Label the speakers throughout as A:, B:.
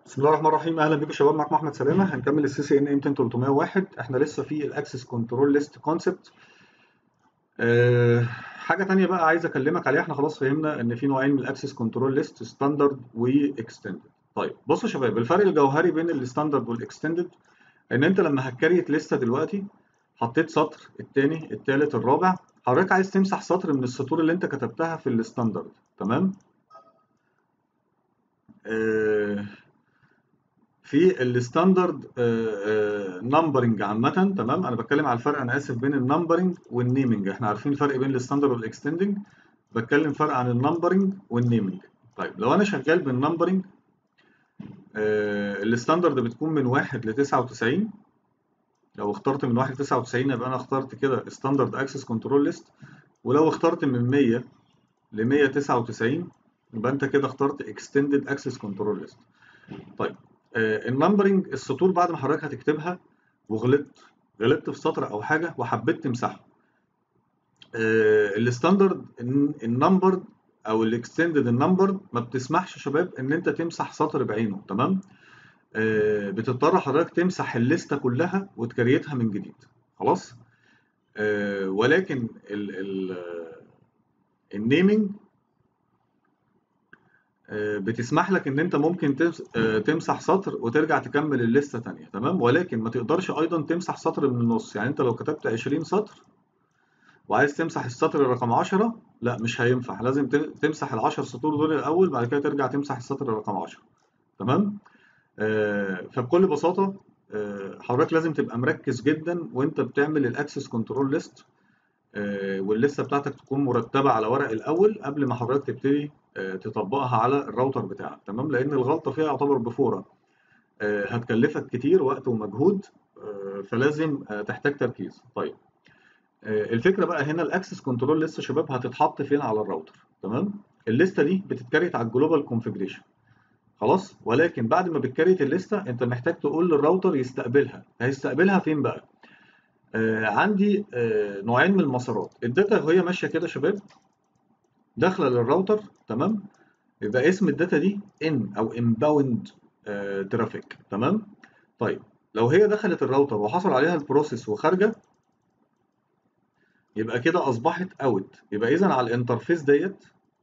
A: بسم الله الرحمن الرحيم اهلا بيكم شباب معاكم احمد سلامه هنكمل السي سي ان ام 301 احنا لسه في الاكسس كنترول ليست كونسبت حاجه تانية بقى عايز اكلمك عليها احنا خلاص فهمنا ان في نوعين من الاكسس كنترول ليست ستاندرد واكستندد طيب بصوا يا شباب الفرق الجوهري بين الستاندرد والاكستندد ان انت لما هتكريت لسته دلوقتي حطيت سطر الثاني الثالث الرابع حضرتك عايز تمسح سطر من السطور اللي انت كتبتها في الستاندرد تمام آه في الستاندرد نمبرنج عامه تمام انا بتكلم على الفرق انا اسف بين النمبرنج والنيمنج احنا عارفين الفرق بين الستاندرد والاكستندنج بتكلم فرق عن النمبرنج والنيمنج طيب لو انا شغال بالنمبرنج الستاندرد بتكون من 1 ل 99 لو اخترت من 1 ل 99 يبقى انا اخترت كده ستاندرد اكسس كنترول ليست ولو اخترت من 100 ل 199 يبقى انت كده اخترت اكستندد اكسس كنترول ليست طيب النمبرنج السطور بعد ما حضرتك هتكتبها وغلطت غلطت في سطر او حاجه وحبيت تمسحه الستاندرد النمبر او الاكستندد النمبر ما بتسمحش يا شباب ان انت تمسح سطر بعينه تمام بتضطر حضرتك تمسح الليسته كلها وتكريتها من جديد خلاص ولكن النيمنج بتسمح لك ان انت ممكن تمسح سطر وترجع تكمل الليسته ثانيه تمام ولكن ما تقدرش ايضا تمسح سطر من النص يعني انت لو كتبت 20 سطر وعايز تمسح السطر رقم 10 لا مش هينفع لازم تمسح ال 10 سطور دول الاول بعد كده ترجع تمسح السطر رقم 10 تمام آه فبكل بساطه آه حضرتك لازم تبقى مركز جدا وانت بتعمل الاكسس كنترول ليست آه والليسته بتاعتك تكون مرتبه على ورق الاول قبل ما حضرتك تبتدي تطبقها على الراوتر بتاعك تمام لان الغلطه فيها يعتبر بفوره هتكلفك كتير وقت ومجهود فلازم تحتاج تركيز طيب الفكره بقى هنا الاكسس كنترول لسه شباب هتتحط فين على الراوتر تمام الليسته دي بتتكريت على الجلوبال كونفيجريشن خلاص ولكن بعد ما بتكريت الليسته انت محتاج تقول للراوتر يستقبلها هيستقبلها فين بقى آه عندي آه نوعين من المسارات الداتا وهي ماشيه كده شباب داخله للراوتر تمام يبقى اسم الداتا دي ان او انباوند ترافيك تمام طيب لو هي دخلت الراوتر وحصل عليها البروسيس وخارجه يبقى كده اصبحت اوت يبقى اذا على الانترفيس ديت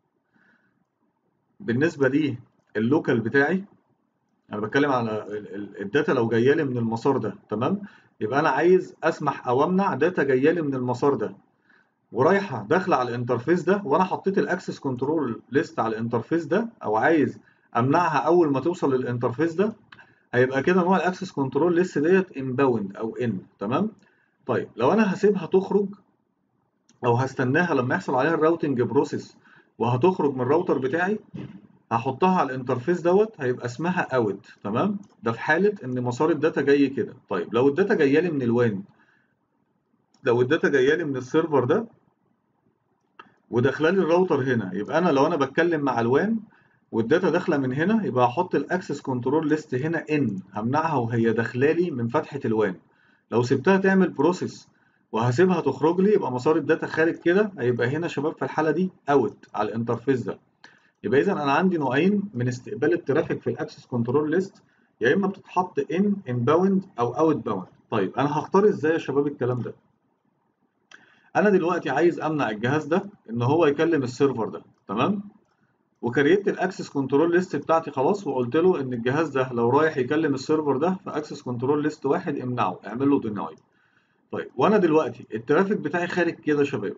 A: بالنسبه لي اللوكال بتاعي انا بتكلم على الداتا لو جايه لي من المسار ده تمام يبقى انا عايز اسمح او امنع داتا جايه لي من المسار ده ورايحه داخله على الانترفيس ده وانا حطيت الاكسس كنترول ليست على الانترفيس ده او عايز امنعها اول ما توصل للانترفيس ده هيبقى كده نوع الاكسس كنترول ليست ديت انباوند او ان تمام طيب لو انا هسيبها تخرج او هستناها لما يحصل عليها الراوتنج بروسيس وهتخرج من الراوتر بتاعي هحطها على الانترفيس دوت هيبقى اسمها اوت تمام ده في حاله ان مسار الداتا جاي كده طيب لو الداتا جايه لي من الوان لو الداتا جايه لي من السيرفر ده وداخله لي الراوتر هنا يبقى انا لو انا بتكلم مع الوان والداتا داخله من هنا يبقى هحط الاكسس كنترول ليست هنا ان همنعها وهي داخله لي من فتحه الوان لو سبتها تعمل بروسيس وهسيبها تخرج لي يبقى مسار الداتا خارج كده هيبقى هنا شباب في الحاله دي اوت على الانترفيس ده يبقى اذا انا عندي نوعين من استقبال الترافيك في الاكسس كنترول ليست يا اما بتتحط ان انباوند او اوت باوند طيب انا هختار ازاي يا شباب الكلام ده انا دلوقتي عايز امنع الجهاز ده ان هو يكلم السيرفر ده تمام وكريت الاكسس كنترول ليست بتاعتي خلاص وقلت له ان الجهاز ده لو رايح يكلم السيرفر ده في اكسس كنترول ليست واحد امنعه اعمل له ديناي طيب وانا دلوقتي الترافيك بتاعي خارج كده يا شباب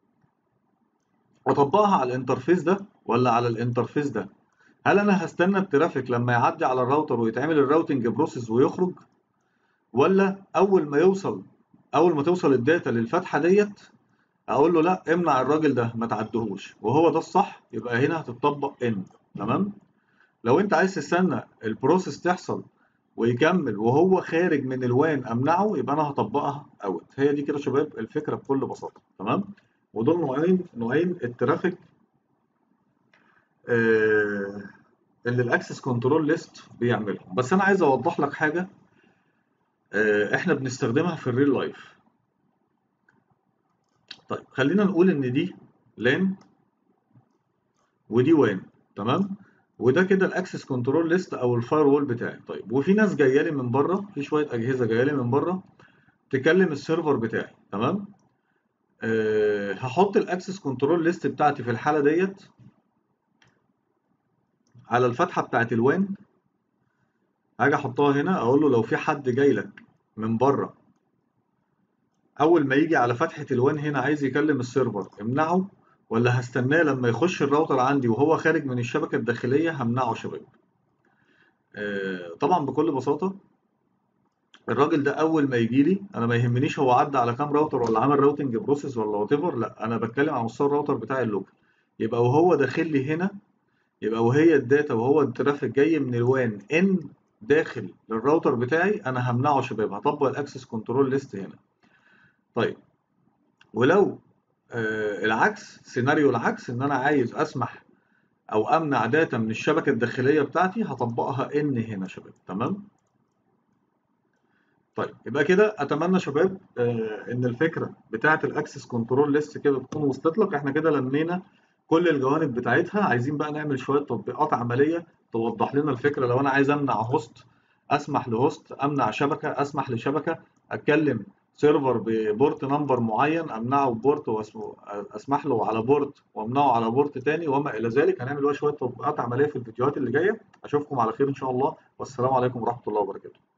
A: اطبقها على الانترفيس ده ولا على الانترفيس ده هل انا هستنى الترافيك لما يعدي على الراوتر ويتعمل الراوتنج بروسيس ويخرج ولا اول ما يوصل اول ما توصل الداتا للفتحه ديت اقول له لا امنع الراجل ده ما تعدهوش وهو ده الصح يبقى هنا هتطبق ان تمام لو انت عايز تستنى البروسيس تحصل ويكمل وهو خارج من الوان امنعه يبقى انا هطبقها اوت هي دي كده شباب الفكره بكل بساطه تمام ودول نوعين نوعين الترافيك آه اللي الاكسس كنترول ليست بيعملهم بس انا عايز اوضح لك حاجه آه احنا بنستخدمها في الريل لايف طيب خلينا نقول ان دي لان ودي وان تمام وده كده الاكسس كنترول ليست او الفاير وول بتاعي طيب وفي ناس جايه لي من بره في شويه اجهزه جايه لي من بره تكلم السيرفر بتاعي تمام أه هحط الاكسس كنترول ليست بتاعتي في الحاله ديت على الفتحه بتاعت الوان هاجي احطها هنا اقول له لو في حد جاي لك من بره اول ما يجي على فتحه الوان هنا عايز يكلم السيرفر امنعه ولا هستناه لما يخش الراوتر عندي وهو خارج من الشبكه الداخليه همنعه يا شباب آه طبعا بكل بساطه الراجل ده اول ما يجي لي انا ما يهمنيش هو عدى على كام راوتر ولا عمل راوتنج بروسيس ولا وات ايفر لا انا بتكلم على مستوى الراوتر بتاعي اللوكال يبقى وهو داخل لي هنا يبقى وهي الداتا وهو الترافيك جاي من الوان ان داخل للراوتر بتاعي انا همنعه يا شباب هطبق الاكسس كنترول ليست هنا طيب ولو آه العكس سيناريو العكس ان انا عايز اسمح او امنع داتا من الشبكه الداخليه بتاعتي هطبقها ان هنا شباب تمام طيب يبقى كده اتمنى شباب آه ان الفكره بتاعه الاكسس كنترول ليست كده تكون وصلت لك احنا كده لمينا كل الجوانب بتاعتها عايزين بقى نعمل شويه تطبيقات عمليه توضح لنا الفكره لو انا عايز امنع هوست اسمح لهوست امنع شبكه اسمح لشبكه اتكلم سيرفر ببورت نمبر معين امنعه ببورت واسمح له على بورت وامنعه على بورت تاني وما الى ذلك هنعمل بقى شويه تطبيقات عمليه في الفيديوهات اللي جايه اشوفكم على خير ان شاء الله والسلام عليكم ورحمه الله وبركاته